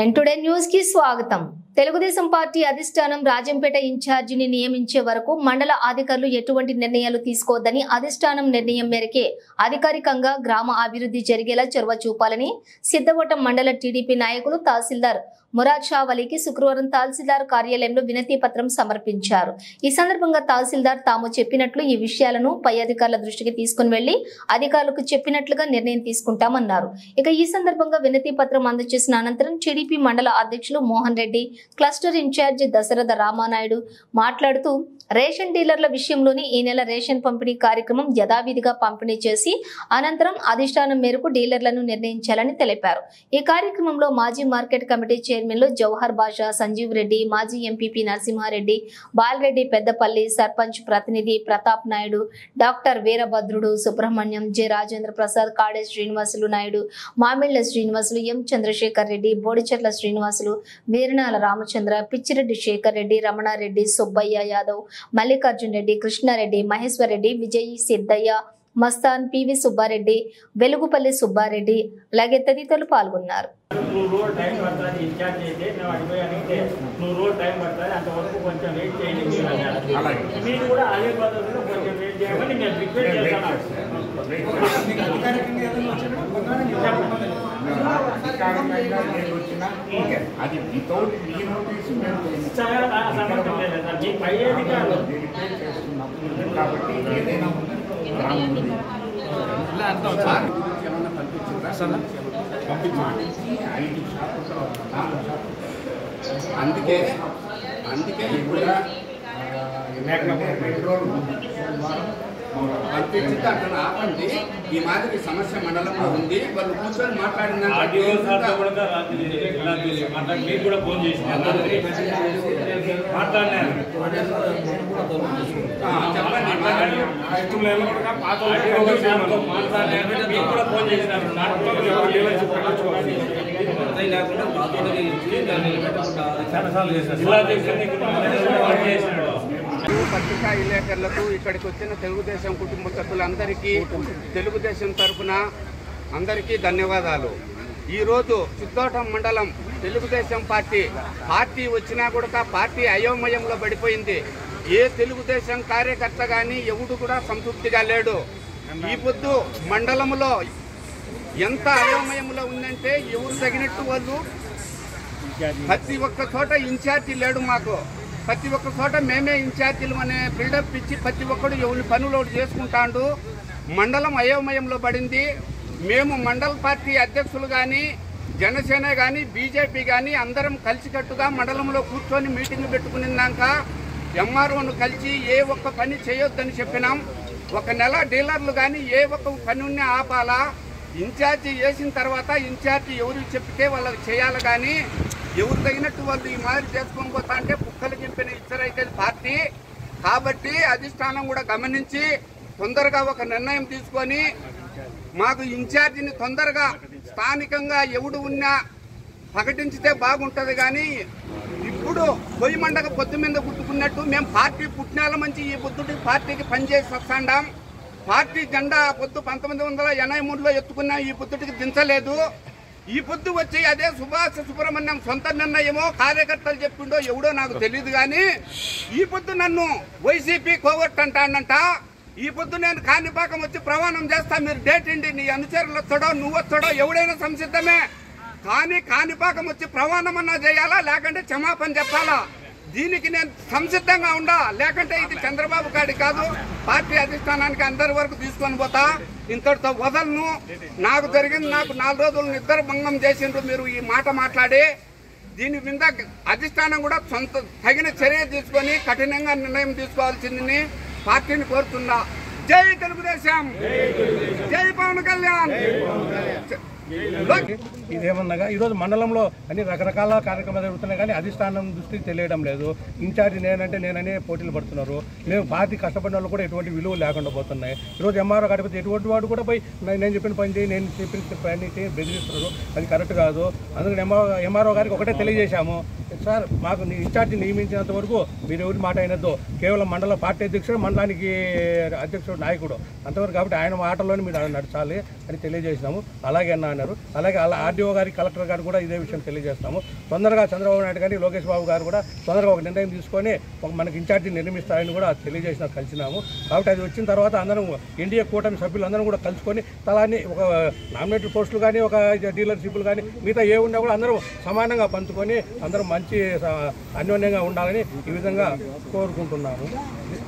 ఎన్ today news కి స్వాగతం Telugu Desam party అధిష్టానం రాజంపేట ఇన్ఛార్జిని నియమించే వరకు మండల అధికారులు ఎటువంటి నిర్ణయాలు తీసుకోవద్దని అధిష్టానం నిర్ణయం మేరకే అధికారికంగా గ్రామ అభివృద్ధి జరిగేలా చొరవ చూపాలని సిద్ధవటం మండల టీడీపీ నాయకులు తహసీల్దార్ మురాద్ షా వలీకి శుక్రవారం తహసీల్దార్ కార్యాలయంలో వినతి పత్రం సమర్పించారు ఈ సందర్భంగా తహసీల్దార్ తాము చెప్పినట్లు ఈ విషయాలను పై అధికారుల దృష్టికి తీసుకుని వెళ్లి అధికారులకు చెప్పినట్లుగా నిర్ణయం తీసుకుంటామన్నారు ఇక ఈ సందర్భంగా వినతి పత్రం అందజేసిన అనంతరం టీడీపీ మండల అధ్యక్షులు మోహన్ రెడ్డి క్లస్టర్ ఇన్ఛార్జి దశరథ రామానాయుడు మాట్లాడుతూ రేషన్ డీలర్ల విషయంలోని ఈ నెల రేషన్ పంపిణీ కార్యక్రమం యథావిధిగా పంపిణీ చేసి అనంతరం అధిష్టానం మేరకు డీలర్లను నిర్ణయించాలని తెలిపారు ఈ కార్యక్రమంలో మాజీ మార్కెట్ కమిటీ చైర్మన్లు జవహర్ బాషా సంజీవ్ రెడ్డి మాజీ ఎంపీపీ నరసింహారెడ్డి బాలరెడ్డి పెద్దపల్లి సర్పంచ్ ప్రతినిధి Pratap Naidu doctor Veerabhadrudu Subrahmanyam J Rajendra Prasad Kade Srinivasulu Naidu Mamilla Srinivasulu M Chandrasekhar Reddy Bodichetla Srinivasulu Veeranala Ramachandra Pichi Reddy Sekhar Reddy Ramana Reddy Subbaiah Yadav Mallikarjun Reddy Krishna Reddy Maheshwar Reddy Vijay Siddaiah Mastan PV Subba Reddy Velugupalli Subba Reddy అలాగే తదితరులు పాల్గొన్నారు నువ్వు రోజు టైం పడుతుంది ఇన్ఛార్జ్ అయితే మేము అడిపోయి అడిగితే నువ్వు రోజు టైం పడుతుంది అంతవరకు కొంచెం వెయిట్ చేయండి మీరు అన్నారు. మీరు కూడా అదే పద్ధతిలో కొంచెం వెయిట్ చేయమని నేను రిక్వెస్ట్ చేస్తాను అది వితౌట్ మీ నోటీస్ మేము చాలా సమర్థం లేదు సార్ మీ పై అధికారులు డెలికేట్ చేస్తున్నాము కాబట్టి ఏదైనా గ్రామంలో ఐదు శాతం నాలుగు శాతం అందుకే అందుకే ఇప్పుడు పెట్రోల్ పంపించింది అతను ఆపండి ఈ మాదిరి సమస్య మండలంలో ఉంది వాళ్ళు కూర్చొని మాట్లాడిన ఆర్టీఓ సార్తో కూడా రాత్రి ఇలా చేసి మాట్లాడి మీకు కూడా ఫోన్ చేసి మాట్లాడినాను మాట్లాడినాను. ఆర్టీఓ సార్తో మాట్లాడినాను మీకు కూడా ఫోన్ చేసినాను నాకు ఎవరు లేవని పట్టించుకోవాలి జిల్లా అధ్యక్షుడిని ఫోన్ చేసినాడు పత్రికా విలేకరులకు ఇక్కడికి వచ్చిన తెలుగుదేశం కుటుంబ సభ్యులందరికీ తెలుగుదేశం తరఫున అందరికీ ధన్యవాదాలు ఈరోజు సిద్ధోటం మండలం తెలుగుదేశం పార్టీ పార్టీ వచ్చినా కూడా పార్టీ అయోమయంలో పడిపోయింది ఏ తెలుగుదేశం కార్యకర్త కానీ ఎవడు కూడా సంతృప్తిగా లేడు ఈ పొద్దు మండలంలో ఎంత అయోమయంలో ఉందంటే ఎవరు తగినట్టు వాళ్ళు ప్రతి ఒక్క చోట ఇన్ఛార్జి లేడు మాకు ప్రతి ఒక్క చోట మేమే ఇన్ఛార్జీలు అనే బిల్డప్ ఇచ్చి ప్రతి ఒక్కడు ఎవరి పనులు ఒకటి చేసుకుంటాడు మండలం అయోమయంలో పడింది మేము మండల పార్టీ అధ్యక్షులు కానీ జనసేన కానీ బీజేపీ కానీ అందరం కలిసికట్టుగా మండలంలో కూర్చొని మీటింగ్ పెట్టుకున్నాక ఎంఆర్ఓను కలిసి ఏ ఒక్క పని చేయొద్దని చెప్పినాం ఒక నెల డీలర్లు కానీ ఏ ఒక్క పని ఉన్నా ఆపాలా ఇన్ఛార్జి వేసిన తర్వాత ఇన్ఛార్జి ఎవరు చెప్తే వాళ్ళకి చేయాలి కానీ ఎవరు తగినట్టు వాళ్ళు ఈ మాదిరి చేసుకొని పోతా అంటే కుక్కలు చెప్పిన ఇచ్చరైతే పార్టీ కాబట్టి అధిష్టానం కూడా గమనించి తొందరగా ఒక నిర్ణయం తీసుకొని మాకు ఇన్ఛార్జిని తొందరగా స్థానికంగా ఎవడు ఉన్నా ప్రకటించితే బాగుంటది కానీ ఇప్పుడు పొయ్యి మండగ పొద్దు మీద గుర్తుకున్నట్టు మేము పార్టీ పుట్టినాల మంచి ఈ బుద్ధుడి పార్టీకి పనిచేసి వస్తాండాం పార్టీ జెండా పొద్దు పంతొమ్మిది వందల ఎనభై మూడులో ఎత్తుకున్న ఈ బుద్ధుడికి దించలేదు ఈ పొద్దు వచ్చి అదే సుభాష్ సుబ్రహ్మణ్యం సొంత నిర్ణయమో కార్యకర్తలు చెప్పిండో ఎవడో నాకు తెలియదు కానీ ఈ పొద్దు నన్ను వైసీపీ కోవట్ అంటానంట ఈ పొద్దు నేను కాణిపాకం వచ్చి ప్రమాణం చేస్తా మీరు డేట్ ఇండి నీ అనుచరులు వచ్చాడో నువ్వు వచ్చాడో ఎవడైనా సంసిద్ధమే కానీ కాణిపాకం వచ్చి ప్రమాణం అన్నా చేయాలా లేకంటే క్షమాపణ చెప్పాలా దీనికి నేను సంసిద్ధంగా ఉండా లేకంటే ఇది చంద్రబాబు గారి కాదు పార్టీ అధిష్టానానికి అందరి వరకు తీసుకొని పోతా ఇంతటితో వదలను నాకు జరిగింది నాకు నాలుగు రోజులు నిద్ర భంగం చేసిండ్రు మీరు ఈ మాట మాట్లాడి దీని మీద అధిష్టానం కూడా సొంత తగిన చర్య తీసుకొని కఠినంగా నిర్ణయం తీసుకోవాల్సిందని పార్టీని కోరుతున్నా జై తెలుగుదేశం జై పవన్ కళ్యాణ్ ఇదేమన్నగా ఈరోజు మండలంలో అన్ని రకరకాల కార్యక్రమాలు జరుగుతున్నాయి కానీ అధిష్టానం దృష్టికి తెలియడం లేదు ఇన్ఛార్జి నేనంటే నేననే పోటీలు పడుతున్నారు మేము పార్టీ కష్టపడిన వాళ్ళు కూడా ఎటువంటి విలువ లేకుండా పోతున్నాయి ఈరోజు ఎంఆర్ఓ గడిపితే ఎటువంటి వాడు కూడా పోయి "నేను- నేను చెప్పిన పని చేయి నేను చెప్పిన పని చేయి బెదిరిస్తున్నారు అది కరెక్ట్ కాదు అందుకని ఎంఆర్ఓ ఎంఆర్ఓ గారికి ఒకటే తెలియజేశాము సార్ మాకు నీ ఇన్ఛార్జి నియమించినంత వరకు మీరు ఎవరి మాట అయినద్దు కేవలం మండల పార్టీ అధ్యక్షుడు మండలానికి అధ్యక్షుడు నాయకుడు అంతవరకు కాబట్టి ఆయన మాటల్లోనే మీరు నడచాలి అని తెలియజేసినాము అలాగే అన్న అన్నారు అలాగే అలా ఆర్డీఓ గారి కలెక్టర్ గారు కూడా ఇదే విషయం తెలియజేస్తాము తొందరగా చంద్రబాబు నాయుడు గారి లోకేష్ బాబు గారు కూడా తొందరగా ఒక నిర్ణయం తీసుకొని ఒక మనకి ఇన్ఛార్జి నిర్మిస్తారని కూడా తెలియజేసిన కలిసినాము కాబట్టి అది వచ్చిన తర్వాత అందరం ఎన్డీఏ కూటమి సభ్యులు అందరం కూడా కలుసుకొని తలాన్ని ఒక నామినేటెడ్ పోస్టులు కానీ ఒక డీలర్షిప్లు కానీ మిగతా ఏ ఉన్నా కూడా అందరం సమానంగా పంచుకొని అందరం మంచి స- అన్యోన్యంగా ఉండాలని ఈ విధంగా కోరుకుంటున్నాము